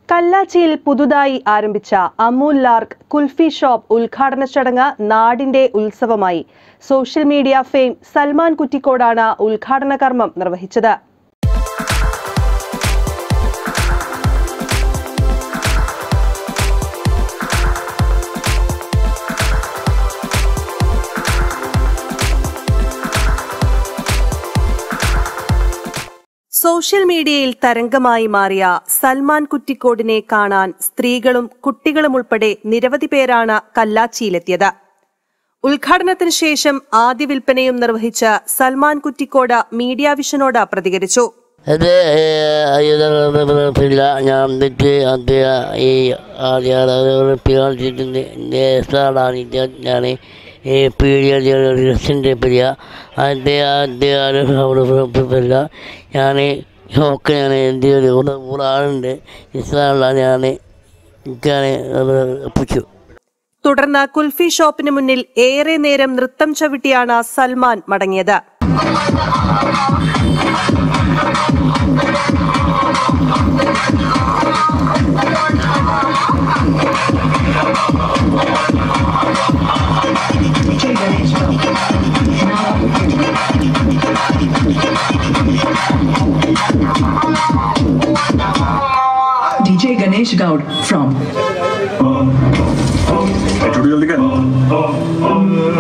കല്ലാച്ചിയിൽ പുതുതായി ആരംഭിച്ച Amul Lark kulfi shop ഉദ്ഘാടന ചടങ്ങ് നാടിന്റെ ഉത്സവമായി സോഷ്യൽ മീഡിയ ഫെയിം സൽമാൻ കുറ്റിക്കോടാണ് ഉദ്ഘാടന കർമ്മം നിർവഹിച്ചത് സോഷ്യൽ മീഡിയയിൽ തരംഗമായി മാറിയ സൽമാൻ കുറ്റിക്കോടിനെ കാണാൻ സ്ത്രീകളും കുട്ടികളും ഉൾപ്പെടെ നിരവധി പേരാണ് കല്ലാച്ചിയിലെത്തിയത് ഉദ്ഘാടനത്തിന് ശേഷം ആദ്യ വിൽപ്പനയും നിർവഹിച്ച സൽമാൻ കുറ്റിക്കോട് മീഡിയ വിഷനോട് പ്രതികരിച്ചു അത് ഇല്ല ഞാൻ എന്നിട്ട് അദ്ദേഹം ഈ ആദ്യത്തിൻ്റെ സ്റ്റാളാണ് ഞാൻ ഈ പീഡിയ ഡ്രസ്സിൻ്റെ പിരിയ അദ്ദേഹം അദ്ദേഹം അവിടെ ഞാൻ ഒക്കെ ഞാൻ എൻ്റെ ഒരു ഒരാളുണ്ട് ഇസ്ലാമുള്ള ഞാൻ ഞാൻ ഒപ്പിച്ചു തുടർന്ന് കുൽഫി ഷോപ്പിന് മുന്നിൽ ഏറെ നേരം നൃത്തം ചവിട്ടിയാണ് സൽമാൻ മടങ്ങിയത് DJ Ganesh Gaud from थोड़ी जल्दी कर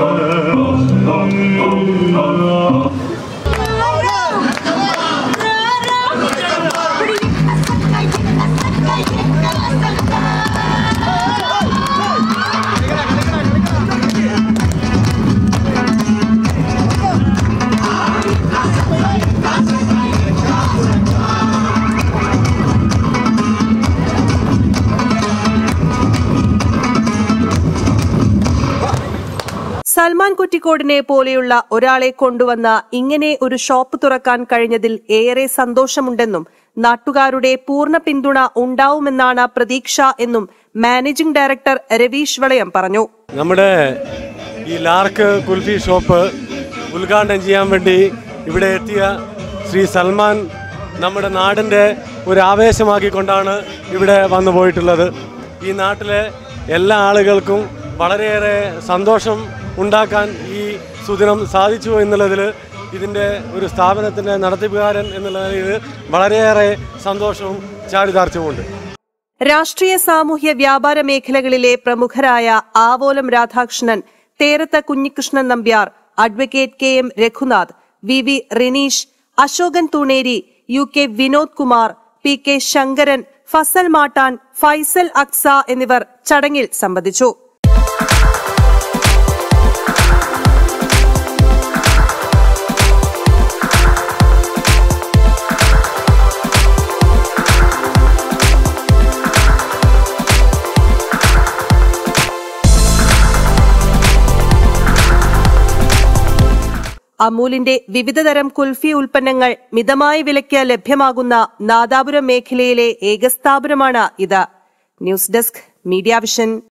സൽമാൻ കുറ്റിക്കോടിനെ പോലെയുള്ള ഒരാളെ കൊണ്ടുവന്ന ഇങ്ങനെ ഒരു ഷോപ്പ് തുറക്കാൻ കഴിഞ്ഞതിൽ ഏറെ സന്തോഷമുണ്ടെന്നും നാട്ടുകാരുടെ പൂർണ്ണ പിന്തുണ ഉണ്ടാവുമെന്നാണ് പ്രതീക്ഷ എന്നും മാനേജിംഗ് ഡയറക്ടർ രവീഷ് വളയം പറഞ്ഞു നമ്മുടെ ഈ ലാർക്ക് കുൽഫി ഷോപ്പ് ഉദ്ഘാടനം ചെയ്യാൻ വേണ്ടി ഇവിടെ എത്തിയ ശ്രീ സൽമാൻ നമ്മുടെ നാടിൻ്റെ ഒരു ആവേശമാക്കിക്കൊണ്ടാണ് ഇവിടെ വന്നു പോയിട്ടുള്ളത് ഈ നാട്ടിലെ എല്ലാ ആളുകൾക്കും വളരെയേറെ സന്തോഷം ഉണ്ടാക്കാൻ ഈ സുദിനം സാധിച്ചു എന്നുള്ളതിൽ ഇതിൻ്റെ ഒരു സ്ഥാപനത്തിൻ്റെ നടത്തിപ്പുകാരൻ എന്നുള്ള നിലയിൽ വളരെയേറെ സന്തോഷവും ചാരിതാർത്ഥ്യവുമുണ്ട് രാഷ്ട്രീയ സാമൂഹ്യ വ്യാപാര മേഖലകളിലെ പ്രമുഖരായ Avolam Radhakrishnan Theratha Kunhikrishnan Nambiar advocate K M Raghunath V V Rineesh Ashokan Thooneri U K Vinod Kumar P K Shankaran Fazal Mattan Faisal Aksa എന്നിവർ ചടങ്ങിൽ സംബന്ധിച്ചു അമൂലിന്റെ വിവിധതരം കുൽഫി ഉൽപ്പന്നങ്ങൾ മിതമായ വിലയ്ക്ക് ലഭ്യമാകുന്ന നാദാപുരം മേഖലയിലെ ഏക സ്ഥാപനമാണ് ഇത് ന്യൂസ് ഡെസ്ക് മീഡിയ വിഷൻ